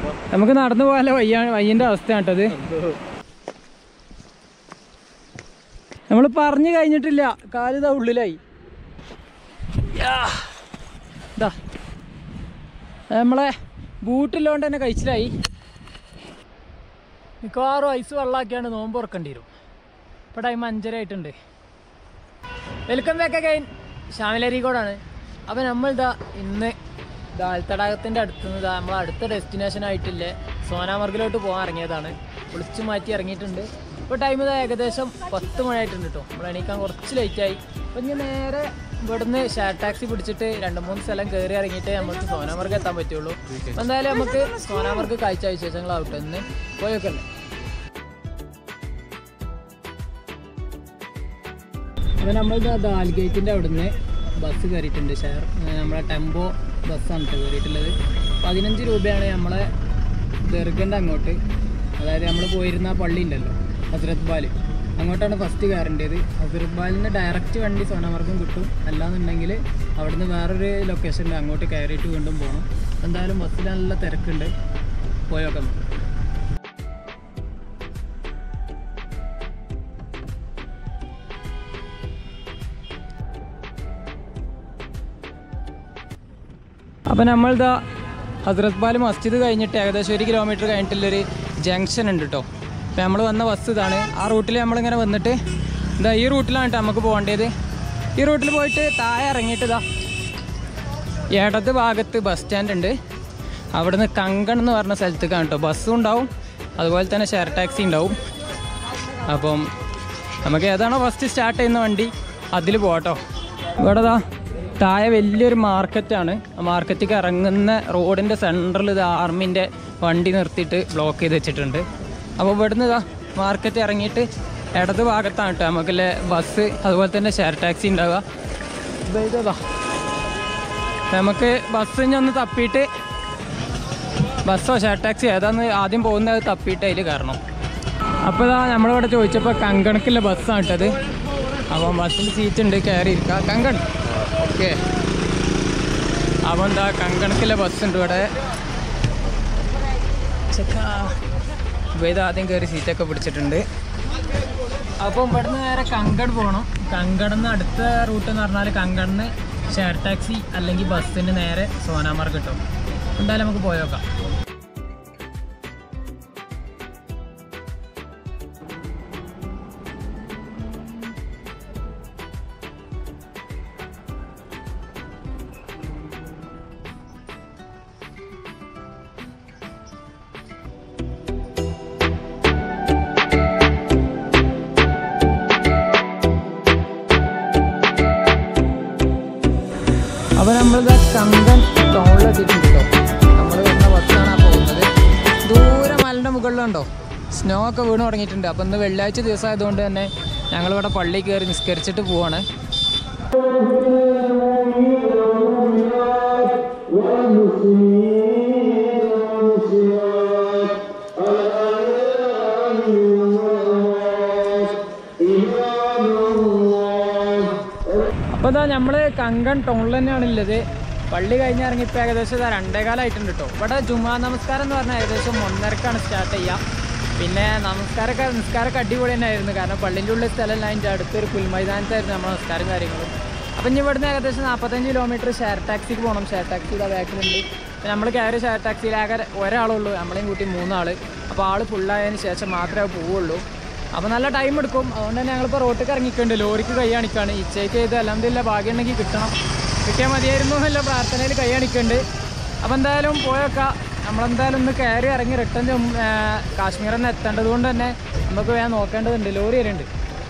നമുക്ക് നടന്നു പോകാനുള്ള വയ്യ വയ്യൻ്റെ അവസ്ഥയാണ് കേട്ടത് നമ്മൾ പറഞ്ഞു കഴിഞ്ഞിട്ടില്ല കാലിതാ ഉള്ളിലായി യാ. ദാ നമ്മളെ ബൂട്ടില്ലോണ്ട് തന്നെ കഴിച്ചിലായി മിക്കവാറും ഐസ് വെള്ളമാക്കിയാണ് നോമ്പ് തുറക്കേണ്ടി വരും ഇപ്പോൾ ടൈം അഞ്ചര ആയിട്ടുണ്ട് വെൽക്കം ബാക്ക് അഗൈൻ ശ്യാമിലരിക്കോടാണ് അപ്പോൾ നമ്മളിതാ ഇന്ന് ദാൽത്തടാകത്തിൻ്റെ അടുത്ത് നിന്ന് ഇതാ നമ്മൾ അടുത്ത ഡെസ്റ്റിനേഷൻ ആയിട്ടില്ലേ സോനാമർഗിലോട്ട് പോകാൻ ഇറങ്ങിയതാണ് കുളിച്ച് മാറ്റി ഇറങ്ങിയിട്ടുണ്ട് ഇപ്പോൾ ടൈം ഇതാ ഏകദേശം പത്ത് മണിയായിട്ടുണ്ട് കേട്ടോ നമ്മൾ എണീക്കാൻ കുറച്ച് ലേറ്റായി അപ്പോൾ ഇനി നേരെ ഇവിടുന്ന് ഷെയർ ടാക്സി പിടിച്ചിട്ട് രണ്ട് മൂന്ന് സ്ഥലം കയറി ഇറങ്ങിയിട്ടേ നമുക്ക് സോനാമർഗ് എത്താൻ പറ്റുള്ളൂ അപ്പോൾ എന്തായാലും നമുക്ക് സോനാമർഗ് കാഴ്ച വിശേഷങ്ങളാവട്ടെ ഇന്ന് പോയൊക്കെ അപ്പോൾ നമ്മൾ ദാൽ ഗേറ്റിൻ്റെ അവിടുന്ന് ബസ് കയറിയിട്ടുണ്ട് ഷെയർ നമ്മളെ ടെമ്പോ ബസ്സാണ് കേട്ടോ കയറിയിട്ടുള്ളത് പതിനഞ്ച് രൂപയാണ് നമ്മളെ ദർഗൻ്റെ അങ്ങോട്ട് അതായത് നമ്മൾ പോയിരുന്ന ആ പള്ളി ഉണ്ടല്ലോ ഹസ്രത് ബാൽ അങ്ങോട്ടാണ് ഫസ്റ്റ് കയറേണ്ടത് ഹസ്രത് ബാലിന് ഡയറക്റ്റ് വണ്ടി സോനാമർഗം കിട്ടും അല്ലാന്നുണ്ടെങ്കിൽ അവിടുന്ന് വേറൊരു ലൊക്കേഷനിൽ അങ്ങോട്ട് കയറിയിട്ട് വീണ്ടും പോകണം എന്തായാലും ബസ്സിൽ നല്ല തിരക്കുണ്ട് പോയോക്കാം നമുക്ക് അപ്പോൾ നമ്മളിതാ ഹസ്രത് ബാൽ മസ്ജിദ് കഴിഞ്ഞിട്ട് ഏകദേശം ഒരു കിലോമീറ്റർ കഴിഞ്ഞിട്ടുള്ളൊരു ജംഗ്ഷൻ ഉണ്ട് കേട്ടോ അപ്പോൾ നമ്മൾ വന്ന ബസ് ഇതാണ് ആ റൂട്ടിൽ നമ്മളിങ്ങനെ വന്നിട്ട് ഇതാ ഈ റൂട്ടിലാണ് കേട്ടോ നമുക്ക് പോകേണ്ടത് ഈ റൂട്ടിൽ പോയിട്ട് താഴെ ഇറങ്ങിയിട്ട് ഇതാ ഇടത് ഭാഗത്ത് ബസ് സ്റ്റാൻഡ് ഉണ്ട് അവിടുന്ന് കങ്കൺ എന്ന് പറഞ്ഞ സ്ഥലത്തേക്കാണ് കേട്ടോ ബസ്സും ഉണ്ടാവും അതുപോലെ തന്നെ ഷെയർ ടാക്സി ഉണ്ടാവും അപ്പം നമുക്ക് ഏതാണോ ഫസ്റ്റ് സ്റ്റാർട്ട് ചെയ്യുന്ന വണ്ടി അതിൽ പോകട്ടോ ഇവിടെ ദാ താഴെ വലിയൊരു മാർക്കറ്റാണ് ആ മാർക്കറ്റിലേക്ക് ഇറങ്ങുന്ന റോഡിൻ്റെ സെൻറ്ററിൽ ഇത് ആർമിൻ്റെ വണ്ടി നിർത്തിയിട്ട് ബ്ലോക്ക് ചെയ്ത് വെച്ചിട്ടുണ്ട് അപ്പോൾ ഇവിടുന്ന് ഇതാ മാർക്കറ്റ് ഇറങ്ങിയിട്ട് ഇടത് ഭാഗത്താണ് കേട്ടോ നമുക്കില്ലേ ബസ് അതുപോലെ തന്നെ ഷെയർ ടാക്സി ഉണ്ടാവുക ഇത് ഇതാ നമുക്ക് ബസ് ഇനി ഒന്ന് തപ്പിയിട്ട് ബസ്സോ ഷെയർ ടാക്സി ഏതാന്ന് ആദ്യം പോകുന്നത് തപ്പിയിട്ട് അതിൽ കയറണം അപ്പോൾ ഇതാ നമ്മളിവിടെ ചോദിച്ചപ്പോൾ കങ്കണക്കുള്ള ബസ്സാണ് ഇട്ടത് അപ്പം ബസ്സിൽ സീറ്റ് ഉണ്ട് കയറി ഇരിക്കുക കങ്കൺ ഓക്കെ അപ്പോൾ എന്താ കങ്കണക്കുള്ള ബസ് ഉണ്ട് ഇവിടെ ചെക്കാ. അപ്പോൾ ഇത് ആദ്യം കയറി സീറ്റൊക്കെ പിടിച്ചിട്ടുണ്ട് അപ്പം ഇവിടുന്ന് നേരെ കങ്കട് പോകണം കങ്കടന്ന് അടുത്ത റൂട്ട് എന്ന് പറഞ്ഞാൽ കങ്കടന്ന് ഷെയർ ടാക്സി അല്ലെങ്കിൽ ബസ്സിന് നേരെ സോനാമാർഗ് കിട്ടും എന്തായാലും നമുക്ക് പോയോക്കാം അപ്പോൾ നമ്മളിത് കങ്കൻ ടൗണിലെത്തിയിട്ടുണ്ട് കേട്ടോ നമ്മൾ വരുന്ന ബസ്സാണ് ആ പോകുന്നത് ദൂരെ മലൻ്റെ മുകളിലുണ്ടോ സ്നോ ഒക്കെ വീണ് തുടങ്ങിയിട്ടുണ്ട് അപ്പോൾ ഇന്ന് വെള്ളിയാഴ്ച ദിവസം ആയതുകൊണ്ട് തന്നെ ഞങ്ങളിവിടെ പള്ളിയിൽ കയറി നിസ്കരിച്ചിട്ട് പോവാണ് അപ്പോൾ ഇതാ നമ്മൾ കങ്കൺ ടൗണിൽ തന്നെയാണ് ഉള്ളത് പള്ളി കഴിഞ്ഞ് ഇറങ്ങിയപ്പോൾ ഏകദേശം ഇതാ രണ്ടേകാലമായിട്ടുണ്ട് കേട്ടോ ഇവിടെ ജുമാ നമസ്കാരം എന്ന് പറഞ്ഞാൽ ഏകദേശം ഒന്നരക്കാണ് സ്റ്റാർട്ട് ചെയ്യുക പിന്നെ നമസ്കാരമൊക്കെ നിസ്കാരമൊക്കെ അടിപൊളി തന്നെയായിരുന്നു കാരണം പള്ളിൻ്റെ ഉള്ളിൽ സ്ഥലമല്ല അതിൻ്റെ അടുത്തൊരു പുൽമൈതാനത്തായിരുന്നു നമ്മുടെ നമസ്കാരം കാര്യങ്ങളും അപ്പം ഇനി ഇവിടുന്ന് ഏകദേശം നാൽപ്പത്തഞ്ച് കിലോമീറ്റർ ഷെയർ ടാക്സിക്ക് പോകണം ഷെയർ ടാക്സി ഇതാ ബാക്കിലുണ്ട് പിന്നെ നമ്മൾ കയറി ഷെയർ ടാക്സിയിലാകെ ഒരാളുള്ളൂ നമ്മളെയും കൂട്ടി മൂന്നാൾ അപ്പോൾ ആൾ ഫുള്ളായതിന് ശേഷം മാത്രമേ പോവുള്ളൂ അപ്പോൾ നല്ല ടൈം എടുക്കും അതുകൊണ്ട് തന്നെ ഞങ്ങളിപ്പോൾ റോട്ടിൽ ഇറങ്ങിയിട്ടുണ്ട് ലോറിക്ക് കൈ കാണിക്കാണ് ഇച്ചയ്ക്ക് ഇത് അലഹമില്ല ഭാഗ്യം ഉണ്ടെങ്കിൽ കിട്ടണം കിട്ടിയാൽ മതിയായിരുന്നു എന്നുള്ള പ്രാർത്ഥനയിൽ കൈ കാണിക്കുന്നുണ്ട് അപ്പോൾ എന്തായാലും പോയൊക്കെ നമ്മളെന്തായാലും ഒന്ന് കയറി ഇറങ്ങി റിട്ടേൺ കാശ്മീർ തന്നെ എത്തേണ്ടത് കൊണ്ട് തന്നെ നമുക്ക് വേഗം നോക്കേണ്ടതുണ്ട് ലോറി വരുന്നുണ്ട്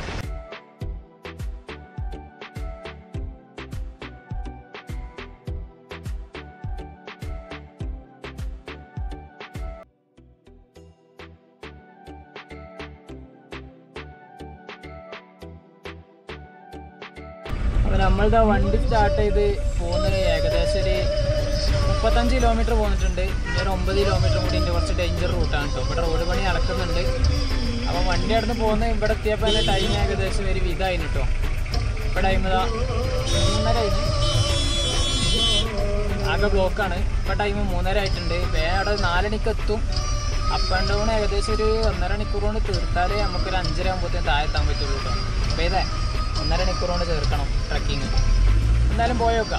അപ്പോൾ നമ്മളുടെ വണ്ടി സ്റ്റാർട്ട് ചെയ്ത് പോകുന്നത് ഏകദേശം ഒരു മുപ്പത്തഞ്ച് കിലോമീറ്റർ പോന്നിട്ടുണ്ട് ഇനി ഒരു ഒമ്പത് കിലോമീറ്റർ കൂടി ഉണ്ട് കുറച്ച് ഡേഞ്ചർ റൂട്ടാണ് കേട്ടോ ഇവിടെ റോഡ് പണി നടക്കുന്നുണ്ട് അപ്പോൾ വണ്ടി അവിടുന്ന് പോകുന്നത് ഇവിടെ എത്തിയപ്പോൾ തന്നെ ടൈം ഏകദേശം ഒരു വിധമായി കേട്ടോ ഇപ്പോൾ ടൈം ഇതാ ഒന്നര കഴിഞ്ഞ് ആകെ ബ്ലോക്കാണ് ഇപ്പം ടൈം മൂന്നര ആയിട്ടുണ്ട് വേഗം അവിടെ നാലണിക്ക് എത്തും അപ്പ് ആൻഡ് ഡൗൺ ഏകദേശം ഒരു ഒന്നര മണിക്കൂർ കൊണ്ട് തീർത്താലേ നമുക്കൊരു അഞ്ചര ആകുമ്പോഴത്തേന് താഴെ എത്താൻ പറ്റുള്ളൂ കേട്ടോ അപ്പോൾ ഇതേ ഒന്നര മണിക്കൂർ കൊണ്ട് തീർക്കണം ട്രക്കിങ് എന്തായാലും പോയോക്കാം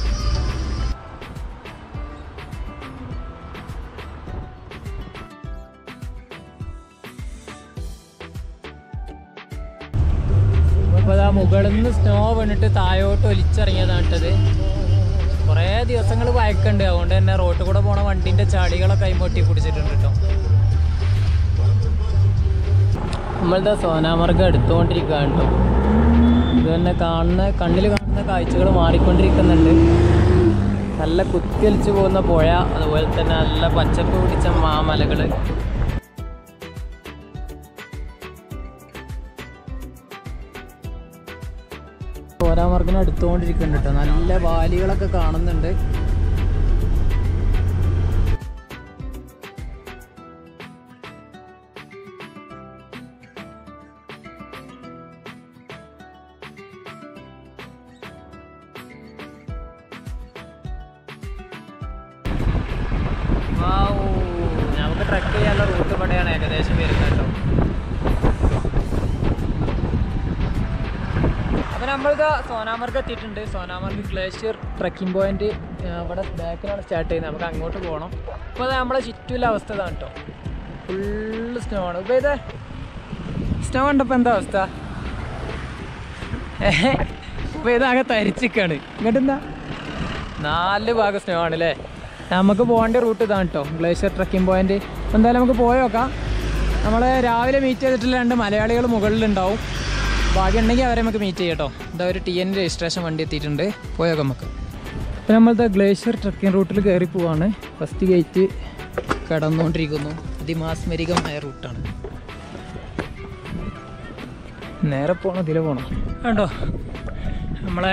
അപ്പോൾ അതാ മുകളിൽ നിന്ന് സ്നോ വീണിട്ട് താഴോട്ട് ഒലിച്ചിറങ്ങിയതാണ് ഇട്ടത് കുറേ ദിവസങ്ങൾ വയക്കുണ്ട് അതുകൊണ്ട് തന്നെ റോട്ടിൽ കൂടെ പോണ വണ്ടിൻ്റെ ചാടികളൊക്കെ കൈമൊട്ടി പിടിച്ചിട്ടുണ്ട് കേട്ടോ നമ്മളിതാ സോനാമർഗ് എടുത്തുകൊണ്ടിരിക്കുകയാണ് കേട്ടോ ഇത് തന്നെ കാണുന്ന കണ്ണിൽ കാണുന്ന കാഴ്ചകൾ മാറിക്കൊണ്ടിരിക്കുന്നുണ്ട് നല്ല കുത്തിയൊലിച്ച് പോകുന്ന പുഴ അതുപോലെ തന്നെ നല്ല പച്ചപ്പ് പിടിച്ച മാമലകൾ സോനാമർഗിനെ എടുത്തുകൊണ്ടിരിക്കുന്നുണ്ട് കേട്ടോ നല്ല വാലികളൊക്കെ കാണുന്നുണ്ട് വൗ, നമുക്ക് ട്രക്ക് ചെയ്യാനുള്ള റൂട്ട് ഇവിടെയാണ് ഏകദേശം വരുന്നത് കേട്ടോ അപ്പോൾ നമ്മളിത് സോനാമർഗ് എത്തിയിട്ടുണ്ട് സോനാമർഗ് ഗ്ലേഷ്യർ ട്രക്കിംഗ് പോയിന്റ് ഇവിടെ ബാക്കിലാണ് സ്റ്റാർട്ട് ചെയ്യുന്നത് നമുക്ക് അങ്ങോട്ട് പോകണം അപ്പോൾ അത് നമ്മളെ ചുറ്റുള്ള അവസ്ഥ ഇതാണ് കേട്ടോ ഫുള്ള് സ്നോ ആണ് ഇപ്പോൾ ഇത് സ്നോ കണ്ടപ്പോൾ എന്താ അവസ്ഥ ഇപ്പോൾ ഇതാകെ തരിച്ചിക്കാണ് ഇങ്ങോട്ട് എന്താ നാല് ഭാഗം സ്നോ ആണ് അല്ലേ നമുക്ക് പോകേണ്ട റൂട്ട് ഇതാണ് കേട്ടോ ഗ്ലേഷ്യർ ട്രക്കിംഗ് പോയിന്റ് എന്തായാലും നമുക്ക് പോയോക്കാം നമ്മൾ രാവിലെ മീറ്റ് ചെയ്തിട്ടുള്ള രണ്ട് മലയാളികൾ മുകളിലുണ്ടാവും ഭാഗ്യം ഉണ്ടെങ്കിൽ അവരെ നമുക്ക് മീറ്റ് ചെയ്യാം കേട്ടോ ഇതാ ഒരു ടി എൻ രജിസ്ട്രേഷൻ വണ്ടി എത്തിയിട്ടുണ്ട് പോയോക്കാം നമുക്ക് ഇപ്പം നമ്മളത്തെ ഗ്ലേഷ്യർ ട്രക്കിംഗ് റൂട്ടിൽ കയറി പോവാണ് ഫസ്റ്റ് ഗേറ്റ് കടന്നുകൊണ്ടിരിക്കുന്നു അതിമാസ്മരികമായ റൂട്ടാണ് നേരെ പോകണം ഇതിലെ പോകണം കണ്ടോ നമ്മളെ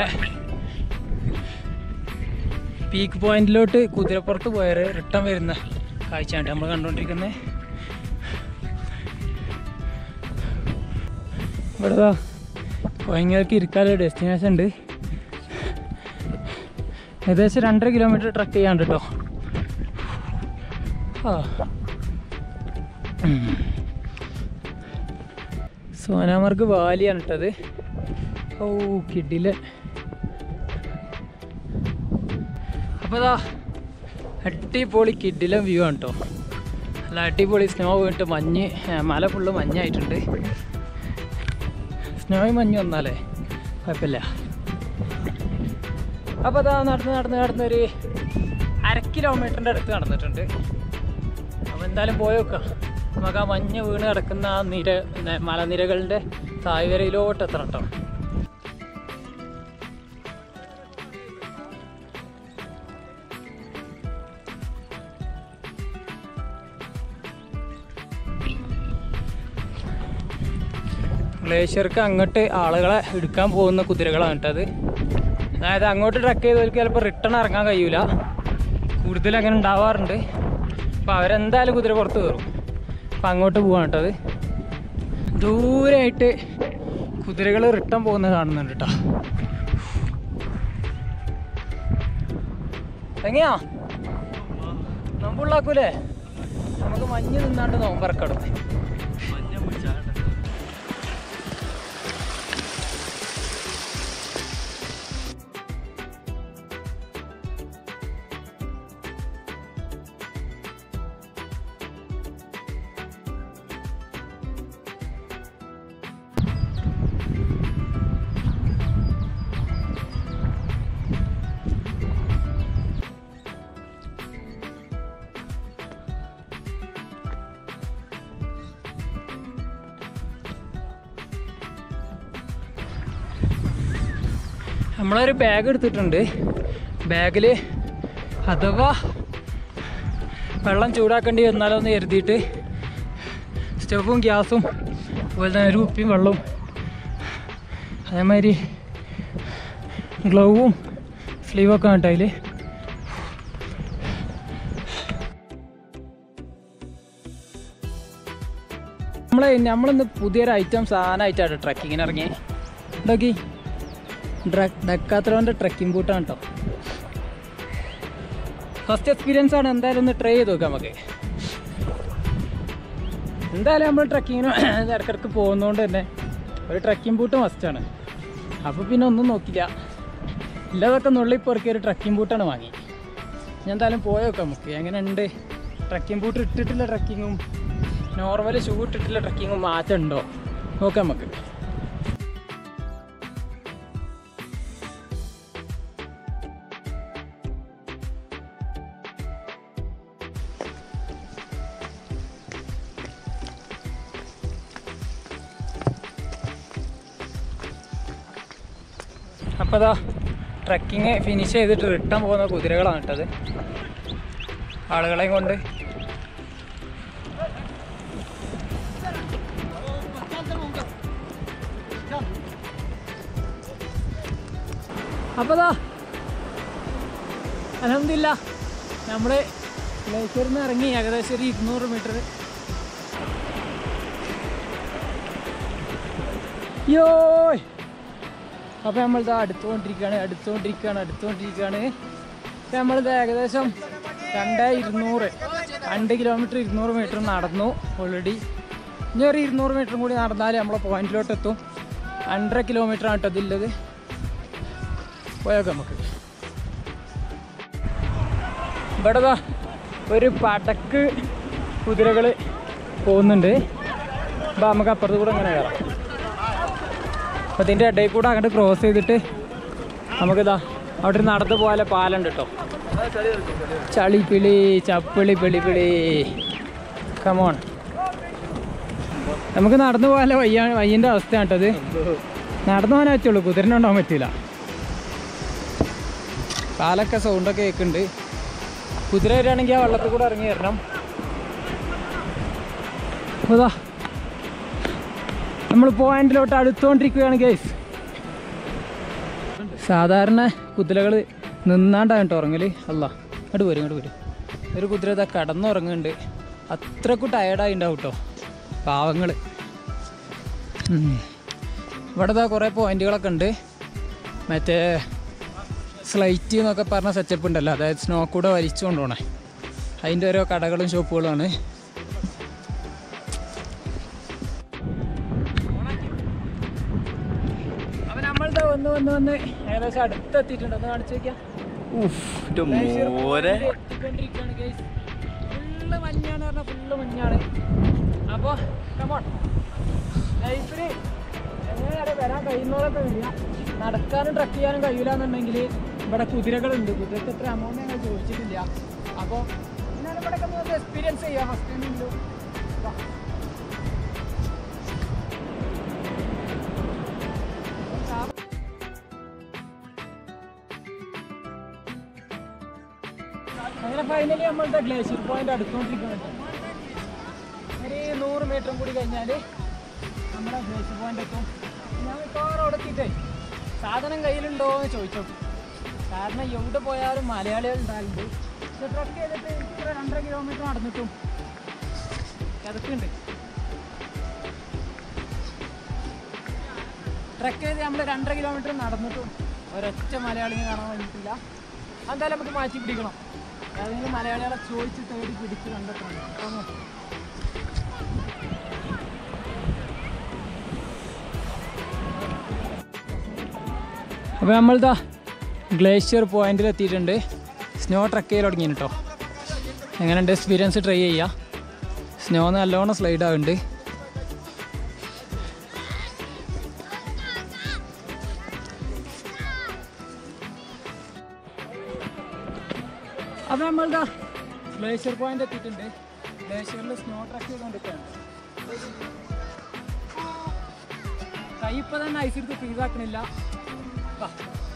പീക്ക് പോയിന്റിലോട്ട് കുതിരപ്പുറത്ത് പോയാൽ റിട്ടേൺ വരുന്ന കാഴ്ചയാണ് നമ്മൾ കണ്ടുകൊണ്ടിരിക്കുന്നത് ഇവിടെ ഭയങ്കരക്ക് ഇരിക്കാനുള്ള ഡെസ്റ്റിനേഷൻ ഉണ്ട് ഏകദേശം രണ്ടര കിലോമീറ്റർ ട്രക്ക് ചെയ്യാണ്ട് കേട്ടോ ആ ഉം. സോനാമർഗ് വാലിയാണ് ഇട്ടത് ഓ കിഡിലെ അപ്പോൾ ഇതാ അടിപൊളി കിഡിലെ വ്യൂ ആണ് കേട്ടോ നല്ല അടിപൊളി സ്നോ വീണിട്ട് മഞ്ഞ് ഏ, മല ഫുള്ള് മഞ്ഞായിട്ടുണ്ട് സ്നോയും മഞ്ഞ് വന്നാലേ കുഴപ്പമില്ല അപ്പോൾ അതാ നടന്ന് നടന്ന് നടന്നൊരു അര കിലോമീറ്ററിൻ്റെ അടുത്ത് നടന്നിട്ടുണ്ട് അപ്പോൾ എന്തായാലും പോയി നോക്കാം നമുക്ക് ആ മഞ്ഞ് വീണ് കിടക്കുന്ന ആ നിര ന- മലനിരകളുടെ തായ്വരയിലോട്ട് എത്തണം കേട്ടോ ഗ്ലേഷ്യർക്ക് അങ്ങോട്ട് ആളുകളെ എടുക്കാൻ പോകുന്ന കുതിരകളാണ് കേട്ടത് അതായത് അങ്ങോട്ട് ട്രക്ക് ചെയ്തവർക്ക് ചിലപ്പോൾ റിട്ടേൺ ഇറങ്ങാൻ കഴിയൂല കൂടുതൽ അങ്ങനെ ഉണ്ടാവാറുണ്ട് അപ്പോൾ അവരെന്തായാലും കുതിര പുറത്ത് കയറും അപ്പം അങ്ങോട്ട് പോവാണ് കേട്ടത് ദൂരമായിട്ട് കുതിരകൾ റിട്ടേൺ പോകുന്നത് കാണുന്നുണ്ട് കേട്ടോ എങ്ങനെയാ നോമ്പുള്ളാക്കൂലേ നമുക്ക് മഞ്ഞ് നിന്നാണ്ട് നോമ്പറക്കണം നമ്മളൊരു ബാഗ് എടുത്തിട്ടുണ്ട് ബാഗിൽ അഥവാ വെള്ളം ചൂടാക്കേണ്ടി വന്നാലോ എന്ന് കരുതിയിട്ട് സ്റ്റവും ഗ്യാസും അതുപോലെ തന്നെ ഒരു കുപ്പിയും വെള്ളവും അതേമാതിരി ഗ്ലൗവും സ്ലീവൊക്കെ ഉണ്ട് അതിൽ നമ്മൾ നമ്മളിന്ന് പുതിയൊരു ഐറ്റം സാധനമായിട്ടാണ് ട്രക്കിങ്ങിന് ഇറങ്ങി നോക്കി ഡക്കാത്രോൻ്റെ ട്രക്കിംഗ് ബൂട്ടാണ് കേട്ടോ ഫസ്റ്റ് എക്സ്പീരിയൻസ് ആണ് എന്തായാലും ഒന്ന് ട്രൈ ചെയ്ത് നോക്കാം നമുക്ക് എന്തായാലും നമ്മൾ ട്രക്കിങ്ങിന് ഇടയ്ക്കിടയ്ക്ക് പോകുന്നതുകൊണ്ട് തന്നെ ഒരു ട്രക്കിംഗ് ബൂട്ട് മസ്റ്റാണ് അപ്പോൾ പിന്നെ ഒന്നും നോക്കില്ല ഇല്ലാതൊക്കെ നുള്ളി പെറുക്കി ഒരു ട്രക്കിംഗ് ബൂട്ടാണ് വാങ്ങി ഞാൻ എന്തായാലും പോയി നോക്കാം നമുക്ക് എങ്ങനെ ഉണ്ട് ട്രക്കിംഗ് ബൂട്ട് ഇട്ടിട്ടുള്ള ട്രക്കിങ്ങും നോർമൽ ഷൂ ഇട്ടിട്ടുള്ള ട്രക്കിങ്ങും മാറ്റം ഉണ്ടോ നോക്കാം നമുക്ക് അപ്പോൾ അതാ ട്രക്കിങ് ഫിനിഷ് ചെയ്തിട്ട് റിട്ടേൺ പോകുന്ന കുതിരകളാണ് ഇട്ടത് ആളുകളെയും കൊണ്ട് അപ്പോൾ അതാ അലഹമില്ല നമ്മൾ ഗ്ലേഷ്യറിൽ നിന്ന് ഇറങ്ങി ഏകദേശം ഒരു ഇരുന്നൂറ് മീറ്റർ യോയ് അപ്പോൾ നമ്മളിത് അടുത്തുകൊണ്ടിരിക്കുകയാണ് അടുത്തുകൊണ്ടിരിക്കുകയാണ് അടുത്തുകൊണ്ടിരിക്കുകയാണ് ഇപ്പം നമ്മളിത് ഏകദേശം രണ്ട് ഇരുന്നൂറ് രണ്ട് കിലോമീറ്റർ ഇരുന്നൂറ് മീറ്റർ നടന്നു ഓൾറെഡി ഇനി ഒരു ഇരുന്നൂറ് മീറ്ററും കൂടി നടന്നാൽ നമ്മളെ പോയിന്റിലോട്ട് എത്തും രണ്ടര കിലോമീറ്റർ ആണ് കേട്ടോ ഇതില്ലത് പോയേക്കാം നമുക്ക് ഇവിടെ ദാ ഒരു പടക്ക് കുതിരകൾ പോകുന്നുണ്ട് അപ്പോൾ നമുക്ക് അപ്പുറത്ത് കൂടെ അങ്ങനെ കയറാം അപ്പോൾ ഇതിൻ്റെ ഇടയിൽ കൂടെ അങ്ങോട്ട് ക്രോസ് ചെയ്തിട്ട് നമുക്കിതാ അവിടെ ഒരു നടന്നു പോകാലെ പാലുണ്ട് കേട്ടോ ചളിപ്പിളി ചപ്പിളി പിളിപ്പിളി കമോൺ നമുക്ക് നടന്നു പോകാലെ വയ്യ വയ്യൻ്റെ അവസ്ഥയാണ് കേട്ടോ ഇത് നടന്നു പോകാനേ പറ്റുള്ളൂ കുതിരനെ ഉണ്ടാവാൻ പറ്റില്ല കാലൊക്കെ സൗണ്ടൊക്കെ കേൾക്കുന്നുണ്ട് കുതിര വരികയാണെങ്കിൽ ആ വെള്ളത്തിൽ കൂടെ ഇറങ്ങി വരണം അതാ നമ്മൾ പോയിന്റിലോട്ട് അടുത്തുകൊണ്ടിരിക്കുകയാണ് ഗൈസ് സാധാരണ കുതിരകൾ നിന്നാണ്ടാണ് കേട്ടോ ഉറങ്ങല് അല്ല ഇങ്ങോട്ട് വരും ഇങ്ങോട്ട് വരും ഒരു കുതിര ഇതാ കടന്നുറങ്ങുന്നുണ്ട് അത്രക്കും ടയർഡായി ഉണ്ടാവും കേട്ടോ പാവങ്ങൾ ഇവിടെ ഇതാ കുറേ പോയിന്റുകളൊക്കെ ഉണ്ട് മറ്റേ സ്ലൈറ്റ് എന്നൊക്കെ പറഞ്ഞ സെറ്റപ്പ് ഉണ്ടല്ലോ അതായത് സ്നോ കൂടെ വലിച്ചു കൊണ്ടുപോകണേ അതിൻ്റെ ഓരോ കടകളും ഷോപ്പുകളുമാണ് അപ്പൊ നമ്മളിതാ വന്ന് വന്ന് വന്ന് ഏകദേശം അടുത്തെത്തിയിട്ടുണ്ട് ഒന്ന് കാണിച്ചു നോക്കിയാ മോരെ ഫുള്ള് മഞ്ഞാണ് പറഞ്ഞാൽ ഫുള്ള് മഞ്ഞാണ് അപ്പോൾ കമോൺ ലൈഫിൽ എങ്ങനെയാണ് വരാൻ കഴിയുന്നതൊക്കെ വരിക നടക്കാനും ട്രക്ക് ചെയ്യാനും കഴിയില്ല എന്നുണ്ടെങ്കിൽ ഇവിടെ കുതിരകളുണ്ട് കുതിരക്ക് എത്ര എമൗണ്ട് ഞങ്ങൾ ചോദിച്ചിട്ടില്ല അപ്പോൾ എന്നാലും ഇവിടെ ഒന്ന് എക്സ്പീരിയൻസ് ചെയ്യാം ഫസ്റ്റ് ടൈമിലും അങ്ങനെ ഫൈനലി നമ്മളുടെ ഗ്ലേഷ്യർ പോയിന്റ് അടുത്തുകൊണ്ടിരിക്കുന്നുണ്ട് ഒരു നൂറ് മീറ്ററും കൂടി കഴിഞ്ഞാൽ നമ്മുടെ ഗ്ലേഷ്യർ പോയിന്റ് എത്തും ഞാൻ മിക്കവാറും അവിടെ എത്തിയിട്ടേ സാധനം കയ്യിലുണ്ടോ എന്ന് ചോദിച്ചു കാരണം എവിടെ പോയാലും മലയാളികൾ ഉണ്ടാകുന്നുണ്ട് പക്ഷെ ട്രക്ക് ചെയ്തിട്ട് ഇത്ര രണ്ടര കിലോമീറ്റർ നടന്നിട്ടും കിതക്കുണ്ട് ട്രക്ക് ചെയ്ത് നമ്മൾ രണ്ടര കിലോമീറ്റർ നടന്നിട്ടും ഒരൊറ്റ മലയാളിനെ കാണാൻ വേണ്ടിയിട്ടില്ല എന്തായാലും നമുക്ക് മാറ്റി പിടിക്കണം ഏതെങ്കിലും മലയാളികളെ ചോദിച്ച് തേടി പിടിച്ച് കണ്ടെത്തണം അപ്പം അപ്പോൾ നമ്മളിതാ ഗ്ലേഷ്യർ പോയിന്റിൽ എത്തിയിട്ടുണ്ട് സ്നോ ട്രക്ക് ചെയ്ത് തുടങ്ങി കേട്ടോ എങ്ങനെയുണ്ട് എക്സ്പീരിയൻസ് ട്രൈ ചെയ്യുക സ്നോ നല്ലോണം സ്ലൈഡ് ആവുന്നുണ്ട് അപ്പോൾ നമ്മളിതാ ഗ്ലേഷ്യർ പോയിന്റ് എത്തിയിട്ടുണ്ട് ഗ്ലേഷ്യറിൽ സ്നോ ട്രക്ക് ചെയ്തുകൊണ്ടിരിക്കുകയാണ് കൈ ഇപ്പം തന്നെ ഐസ് എടുത്ത് ഫ്രീസ് ആക്കണില്ല വാ.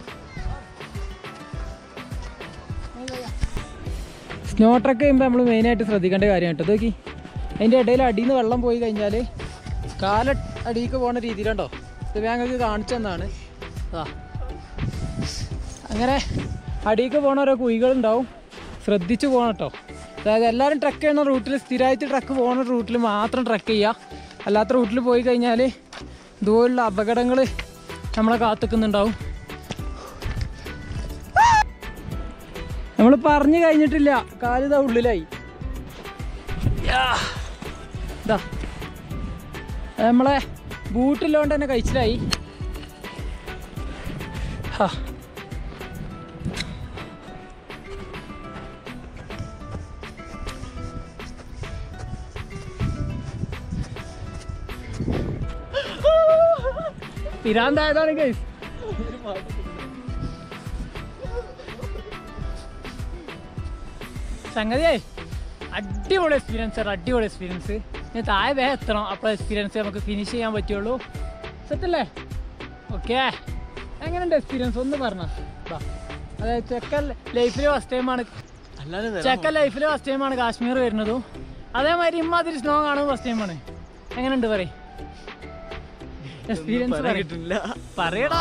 സ്നോ ട്രക്ക് ചെയ്യുമ്പോൾ നമ്മൾ മെയിനായിട്ട് ശ്രദ്ധിക്കേണ്ട കാര്യം കേട്ടോ നോക്കി അതിൻ്റെ ഇടയിൽ അടിയിൽ നിന്ന് വെള്ളം പോയി കഴിഞ്ഞാൽ കാല അടിയിലേക്ക് പോകുന്ന രീതിയിലുണ്ടോ ഇത് ഞങ്ങൾക്ക് കാണിച്ചു തന്നാണ് ആ അങ്ങനെ അടിയിലേക്ക് പോണ ഓരോ കുഴികളുണ്ടാവും ശ്രദ്ധിച്ച് പോകണം കേട്ടോ അതായത് എല്ലാവരും ട്രക്ക് ചെയ്യുന്ന റൂട്ടിൽ സ്ഥിരമായിട്ട് ട്രക്ക് പോകുന്ന റൂട്ടിൽ മാത്രം ട്രക്ക് ചെയ്യുക അല്ലാത്ത റൂട്ടിൽ പോയി കഴിഞ്ഞാൽ ഇതുപോലുള്ള അപകടങ്ങൾ നമ്മളെ കാത്തുക്കുന്നുണ്ടാവും നമ്മൾ പറഞ്ഞു കഴിഞ്ഞിട്ടില്ല കാലിതാ ഉള്ളിലായി യാ. ഇതാ നമ്മളെ ബൂട്ടില്ലോണ്ട് തന്നെ കഴിച്ചിലായി ഹാ പിരാന്തായതാണ് ഗൈസ് സംഗതിയേ അടിപൊളി എക്സ്പീരിയൻസ് ആണ് അടിപൊളി എക്സ്പീരിയൻസ് ഞാൻ താഴെ വേഗം എത്തണം അപ്പോൾ എക്സ്പീരിയൻസ് നമുക്ക് ഫിനിഷ് ചെയ്യാൻ പറ്റുള്ളൂ സെറ്റല്ലേ ഓക്കെ എങ്ങനെയുണ്ട് എക്സ്പീരിയൻസ് ഒന്ന് പറഞ്ഞോ ബാ അതെ ചെക്കൻ ലൈഫിൽ ഫസ്റ്റ് ടൈമാണ് ചെക്കൻ ലൈഫിൽ ഫസ്റ്റ് ടൈമാണ് കാശ്മീർ വരുന്നതും അതേമാതിരി ഇമ്മാതിരി സ്നോ കാണുന്നത് ഫസ്റ്റ് ടൈമാണ് എങ്ങനെയുണ്ട് പറയും എക്സ്പീരിയൻസ് പറയടാ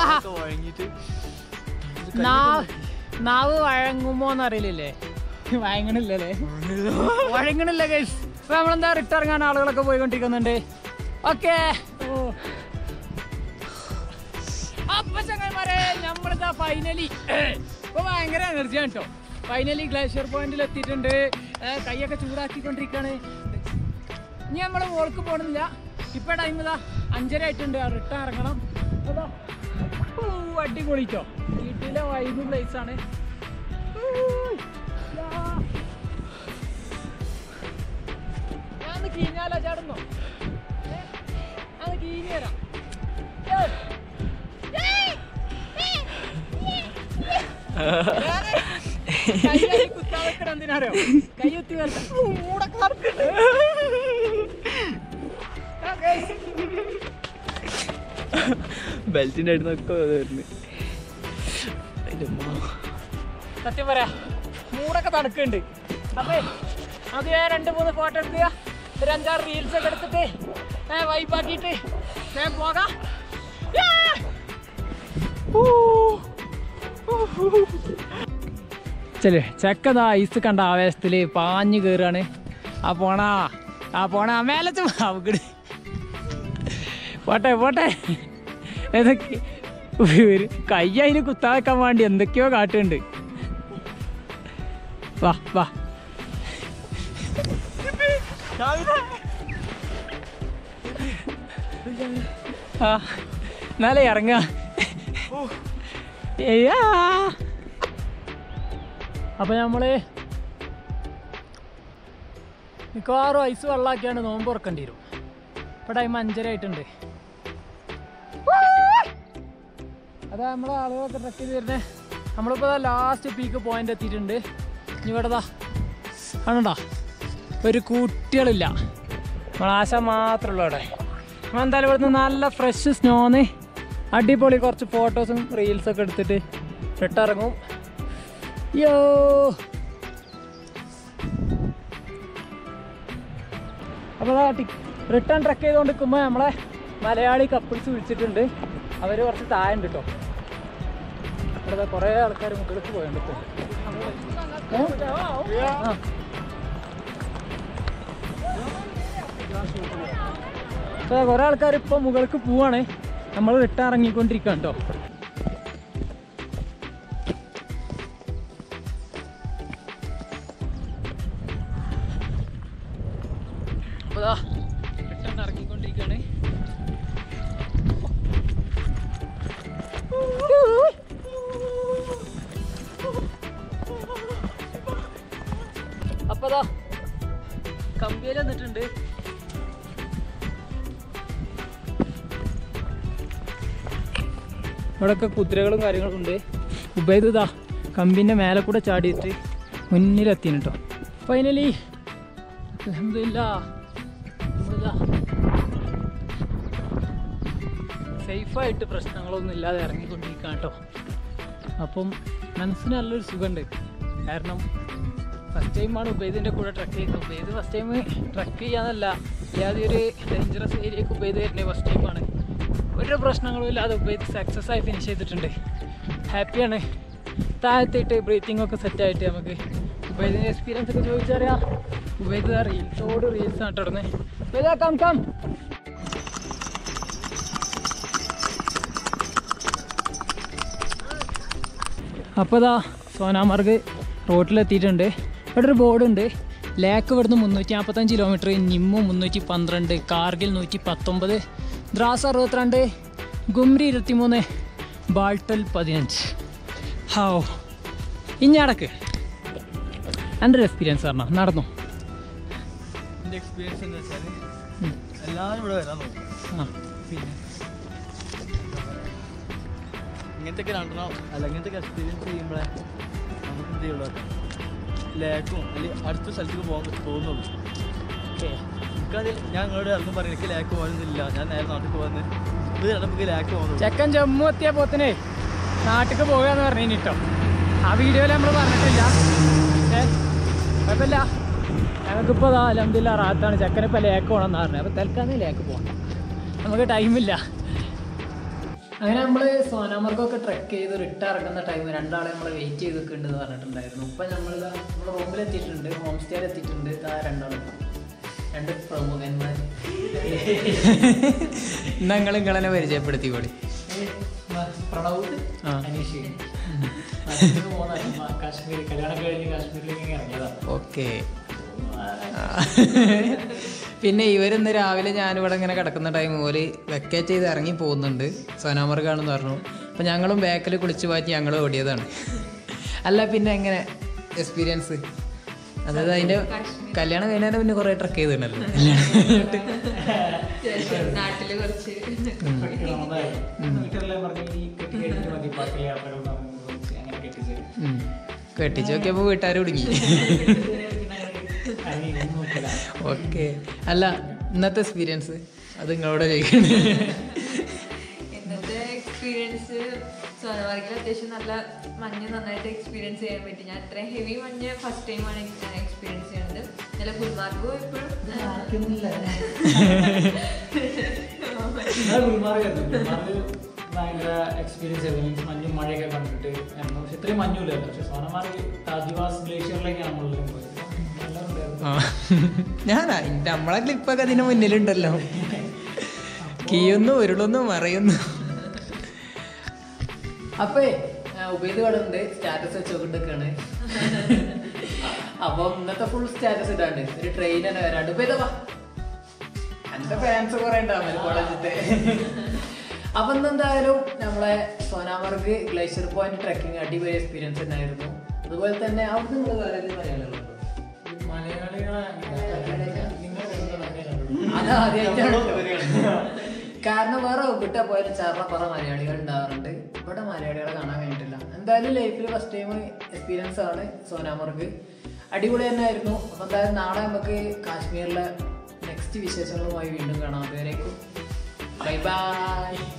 നാവ് നാവ് വഴങ്ങുമോന്ന് അറിയില്ലേ വഴങ്ങണില്ലല്ലേ വഴങ്ങണില്ല ഗൈസ് അപ്പൊ നമ്മളെന്താ റിട്ടർ ഇറങ്ങാൻ ആളുകളൊക്കെ പോയിക്കൊണ്ടിരിക്കുന്നുണ്ട് ഓക്കെ അപ്പൊ ചങ്ങന്മാരെ നമ്മളിതാ ഫൈനലി ഇപ്പൊ ഭയങ്കര എനർജിയാണ് കേട്ടോ ഫൈനലി ഗ്ലേഷ്യർ പോയിന്റിൽ എത്തിയിട്ടുണ്ട് ഏ, കൈയൊക്കെ ചൂടാക്കിക്കൊണ്ടിരിക്കാണ് ഇനി നമ്മൾ മോൾക്ക് പോകണമെന്നില്ല ഇപ്പൊ ടൈം ഇതാ അഞ്ചര ആയിട്ടുണ്ട് റിട്ടേൺ ഇറങ്ങണം അതാ ഊ, അടിപൊളിച്ചോ വീട്ടിലെ വൈബ് പ്ലേസ് ആണ് ഊ, യാ. ഞാൻ കീഞ്ഞാലോ ചേട്ടന്നോ അത് കീഞ്ഞു തരാം ഏയ്. ഏയ്. വേറെ കൈ കൈ കുത്താൻ വെക്കണ എന്തിനാറിയോ കൈ കുത്തി വരണ്ട മൂടൊക്കെ നടക്കണ്ട് ആ, guys. ബെൽറ്റിന്റെ അടുത്തൊക്കെ വരുന്നു സത്യം പറയാ മൂടൊക്കെ തണുക്കുന്നുണ്ട് അപ്പേ അത് ഞാൻ രണ്ട് മൂന്ന് ഫോട്ടോ എടുക്കുക ഒരു അഞ്ചാറ് റീൽസ് ഒക്കെ എടുത്തിട്ട് വൈപ്പാക്കിയിട്ട് ഞാൻ പോകാം Yeah! ചെല്ലേ ചെക്കതാ ഐസ് കണ്ട ആവേശത്തിൽ പാഞ്ഞു കയറാണ് ആ പോണാ ആ പോണാ മേലെ അവിടെ പോട്ടെ പോട്ടെ ഏതൊക്കെ ഒരു കൈ അതിന് കുത്താക്കാൻ വേണ്ടി എന്തൊക്കെയോ കാട്ടുന്നുണ്ട് വാ വാ ആ എന്നാലേ ഇറങ്ങ ഏയ്യാ. അപ്പൊ നമ്മള് മിക്കവാറും ഐസ് വെള്ളാക്കിയാണ് നോമ്പ് തുറക്കേണ്ടി വരും ഇപ്പൊ ടൈം അഞ്ചര ആയിട്ടുണ്ട് അതാ നമ്മളെ ആളുകളൊക്കെ ട്രക്ക് ചെയ്ത് വരുന്നത് നമ്മളിപ്പോൾ ലാസ്റ്റ് പീക്ക് പോയിന്റ് എത്തിയിട്ടുണ്ട് ഇനി ഇവിടെ ദാ കാണണ്ടാ ഒരു കുട്ടികളില്ല നമ്മൾ ആശ മാത്രമേ ഉള്ളൂ അവിടെ നമ്മൾ എന്തായാലും ഇവിടുന്ന് നല്ല ഫ്രഷ് സ്നോന്ന് അടിപൊളി കുറച്ച് ഫോട്ടോസും റീൽസൊക്കെ എടുത്തിട്ട് ഇട്ടിറങ്ങും യോ അപ്പോൾ റിട്ടേൺ ട്രക്ക് ചെയ്തുകൊണ്ട് നിൽക്കുമ്പോൾ നമ്മളെ മലയാളി കപ്പിൾസ് വിളിച്ചിട്ടുണ്ട് അവർ കുറച്ച് താഴെ ഉണ്ട് കേട്ടോ ഇവിടെ കുറേ ആൾക്കാർ മുകളിലേക്ക് പോയുണ്ട് ഇപ്പോൾ ഏ? ആ. ഇപ്പൊ കുറെ ആൾക്കാർ ഇപ്പൊ മുകൾക്ക് പോവാണ് നമ്മൾ റിട്ടേൺ ഇറങ്ങിക്കൊണ്ടിരിക്കുകയാണ് കേട്ടോ റിട്ടേൺ ഇറങ്ങിക്കൊണ്ടിരിക്കുകയാണ് അപ്പതാ കമ്പിയിൽ വന്നിട്ടുണ്ട് ഇവിടെയൊക്കെ കുതിരകളും കാര്യങ്ങളും ഉണ്ട് ഉബൈദ് ഇതാ കമ്പിൻ്റെ മേലെ കൂടെ ചാടിയിട്ട് മുന്നിലെത്തിന് കേട്ടോ ഫൈനലി അലഹമില്ല സേഫായിട്ട് പ്രശ്നങ്ങളൊന്നും ഇല്ലാതെ ഇറങ്ങിക്കൊണ്ടിരിക്കുക കേട്ടോ അപ്പം മനസ്സിന് നല്ലൊരു സുഖമുണ്ട് കാരണം ഫസ്റ്റ് ടൈമാണ് ഉബൈദിൻ്റെ കൂടെ ട്രക്ക് ചെയ്യുന്നത് ഉബൈദ് ഫസ്റ്റ് ടൈം ട്രക്ക് ചെയ്യാന്നല്ല യാതൊരു ഡേഞ്ചറസ് ഏരിയക്ക് ഉബൈദ് വരുന്നത് ഫസ്റ്റ് ടൈമാണ് ഒരു പ്രശ്നങ്ങളും ഇല്ലാതെ ഉബൈദ് സക്സസ് ആയി ഫിനിഷ് ചെയ്തിട്ടുണ്ട് ഹാപ്പിയാണ് താഴത്തിട്ട് ബ്രീത്തിങ് ഒക്കെ സെറ്റായിട്ട് നമുക്ക് ഉബൈദിൻ്റെ എക്സ്പീരിയൻസ് ഒക്കെ ചോദിച്ചറിയാം ഉബൈദ് റീൽസോട് റീൽസ് ആണ് തുടർന്ന് ഉബൈദ കം കം അപ്പോൾ ഇതാ സോനാമാർഗ് റോട്ടിലെത്തിയിട്ടുണ്ട് ഇവിടെ ഒരു ബോർഡുണ്ട് ലേക്ക് ഇവിടുന്ന് മുന്നൂറ്റി നാൽപ്പത്തഞ്ച് കിലോമീറ്റർ നിമ്മു മുന്നൂറ്റി പന്ത്രണ്ട് കാർഗിൽ നൂറ്റി പത്തൊമ്പത് ദ്രാസ് അറുപത്തിരണ്ട് ഗുംരി ഇരുപത്തിമൂന്ന് ബാൾട്ടൽ പതിനഞ്ച് ഹൗ ഇഞ്ഞടക്ക് എൻ്റെ ഒരു എക്സ്പീരിയൻസ് പറഞ്ഞോ നടന്നു എൻ്റെ എക്സ്പീരിയൻസ് എന്ന് വെച്ചാൽ എല്ലാവരും ഇവിടെ വരാൻ നോക്കും ആ പിന്നെ ഇങ്ങനത്തെ ഒക്കെ രണ്ടെണ്ണം അല്ല ഇങ്ങനത്തെ ഒക്കെ എക്സ്പീരിയൻസ് ചെയ്യുമ്പോഴേ നമുക്ക് എന്ത് ചെയ്യുള്ളൂ ലേക്കും അല്ലെങ്കിൽ അടുത്ത സ്ഥലത്തേക്ക് പോകാൻ തോന്നുള്ളൂ ഓക്കെ എനിക്കതിൽ ഞാൻ നിങ്ങളോട് ഇറങ്ങും പറയും എനിക്ക് ലേക്ക് പോകുന്നില്ല ഞാൻ നേരെ നാട്ടിൽ പോകുന്നത് ഇത് നമുക്ക് ലേക്ക് പോകുന്നുള്ളൂ ചെക്കൻ ജമ്മു എത്തിയ പോത്തിനെ നാട്ടിക്ക് പോകുക എന്ന് പറഞ്ഞു കേട്ടോ ആ വീഡിയോയിൽ നമ്മൾ പറഞ്ഞിട്ടില്ല ഏ കുഴപ്പമില്ല ഞങ്ങൾക്കിപ്പോൾ അതാ അലഹമില്ല റാത്താണ് ചെക്കനിപ്പോൾ ലേക്ക് പോകണമെന്ന് പറഞ്ഞത് അപ്പോൾ തൽക്കാലം ലേക്ക് പോകണം നമുക്ക് ടൈമില്ല അങ്ങനെ നമ്മൾ സോനാമർഗൊക്കെ ട്രെക്ക് ചെയ്ത് റിട്ട് ഇറങ്ങുന്ന ടൈം രണ്ടാളെ നമ്മൾ വെയിറ്റ് ചെയ്ത് നിൽക്കുന്നുണ്ടെന്ന് പറഞ്ഞിട്ടുണ്ടായിരുന്നു ഇപ്പം നമ്മൾ നമ്മൾ റൂമിൽ എത്തിയിട്ടുണ്ട് ഹോം സ്റ്റേയിൽ എത്തിയിട്ടുണ്ട് ഇതാ രണ്ടാളും രണ്ട് പ്രമുഖന്മാർ ഞങ്ങൾ നിങ്ങളെന്നെ പരിചയപ്പെടുത്തിക്കോളി പ്രണവ് ആ. അനീഷ് അതിന് മൂന്ന് കാശ്മീർ കല്യാണം കഴിഞ്ഞ് കാശ്മീരിലേക്ക് ഇറങ്ങിയതാണ് ഓക്കെ പിന്നെ ഇവരിന്ന് രാവിലെ ഞാനിവിടെ ഇങ്ങനെ കിടക്കുന്ന ടൈം പോലെ വെക്കേറ്റ് ചെയ്ത് ഇറങ്ങി പോകുന്നുണ്ട് സോനാമർഗാണെന്ന് പറഞ്ഞു അപ്പം ഞങ്ങളും ബാക്കിൽ കുളിച്ച് മാറ്റി ഞങ്ങൾ ഓടിയതാണ് അല്ല പിന്നെ എങ്ങനെ എക്സ്പീരിയൻസ് അതായത് അതിൻ്റെ കല്യാണം കഴിഞ്ഞാൽ പിന്നെ കുറേ ട്രക്ക് ചെയ്തിട്ടുണ്ടല്ലോ നാട്ടില് കുറച്ച് വീട്ടിലെല്ലാം പറഞ്ഞ് ഈ കെട്ടി കഴിഞ്ഞിട്ട് മതി ബാക്കി യാത്രകൾ നടന്ന് അങ്ങനെ കെട്ടിച്ച് ഉം. കെട്ടിച്ച് നോക്കിയപ്പോൾ വീട്ടുകാർ കുടുങ്ങി അതിനൊന്നും നോക്കില്ല ഓക്കെ അല്ല ഇന്നത്തെ എക്സ്പീരിയൻസ് അത് നിങ്ങളോട് ചോദിക്കുന്നത് ഇന്നത്തെ എക്സ്പീരിയൻസ് സോനമാർഗിൽ അത്യാവശ്യം നല്ല മഞ്ഞ് നന്നായിട്ട് എക്സ്പീരിയൻസ് ചെയ്യാൻ പറ്റി ഞാൻ ഇത്രയും ഹെവി മഞ്ഞ് ഫസ്റ്റ് ടൈമാണ് എക്സ്പീരിയൻസ് ചെയ്യുന്നത് നല്ല ഗുൽമാർഗും എപ്പോഴും ഗുൽമാർഗ് ഗുൽമാർഗ് ഭയങ്കര എക്സ്പീരിയൻസ് ആയിരുന്നു മീൻസ് മഞ്ഞും മഴയൊക്കെ കണ്ടിട്ട് ആയിരുന്നു. പക്ഷെ ഇത്രയും മഞ്ഞുമില്ലായിരുന്നു പക്ഷെ സോനമാർഗ് താജിവാസ് ഗ്ലേഷ്യറിലേക്കാണ് നമ്മൾ പോയത് നല്ല ഉണ്ടായിരുന്നു. ആ. ഞാനാ എൻ്റെ നമ്മളെ ക്ലിപ്പൊക്കെ അതിന് മുന്നിലുണ്ടല്ലോ കീയുന്നു ഉരുളുന്നു മറയുന്നു അപ്പേ ഉപേത് കടുണ്ട് സ്റ്റാറ്റസ് വെച്ചോണ്ടിരിക്കാണ് അപ്പം ഇന്നത്തെ ഫുൾ സ്റ്റാറ്റസ് ഇടാണ്ട് ഒരു ട്രെയിൻ തന്നെ വരാണ്ട് ഉപേത വാ എന്റെ ഫാൻസ് കുറെ ഉണ്ടാവും കോളേജിത്തെ അപ്പൊ എന്തായാലും നമ്മളെ സോനാമർഗ് ഗ്ലേഷ്യർ പോയിന്റ് ട്രക്കിംഗ് അടിപൊളി എക്സ്പീരിയൻസ് ഉണ്ടായിരുന്നു അതുപോലെ തന്നെ അവിടെ നിങ്ങൾ വേറെ ഏതെങ്കിലും മലയാളികളുണ്ടോ അത് ആദ്യമായിട്ടാണ് കാരണം വേറെ ഒപ്പിട്ട പോയാലും ചേർന്ന പറ മലയാളികൾ ഉണ്ടാവാറുണ്ട് ഇവിടെ മലയാളികളെ കാണാൻ കഴിഞ്ഞിട്ടില്ല എന്തായാലും ലൈഫിൽ ഫസ്റ്റ് ടൈം എക്സ്പീരിയൻസ് ആണ് സോനാമർഗ് അടിപൊളി തന്നെ ആയിരുന്നു അപ്പൊ എന്തായാലും നാളെ നമുക്ക് കാശ്മീരിലെ നെക്സ്റ്റ് വിശേഷങ്ങളുമായി വീണ്ടും കാണാം അതുവരേക്കും ബൈ ബൈ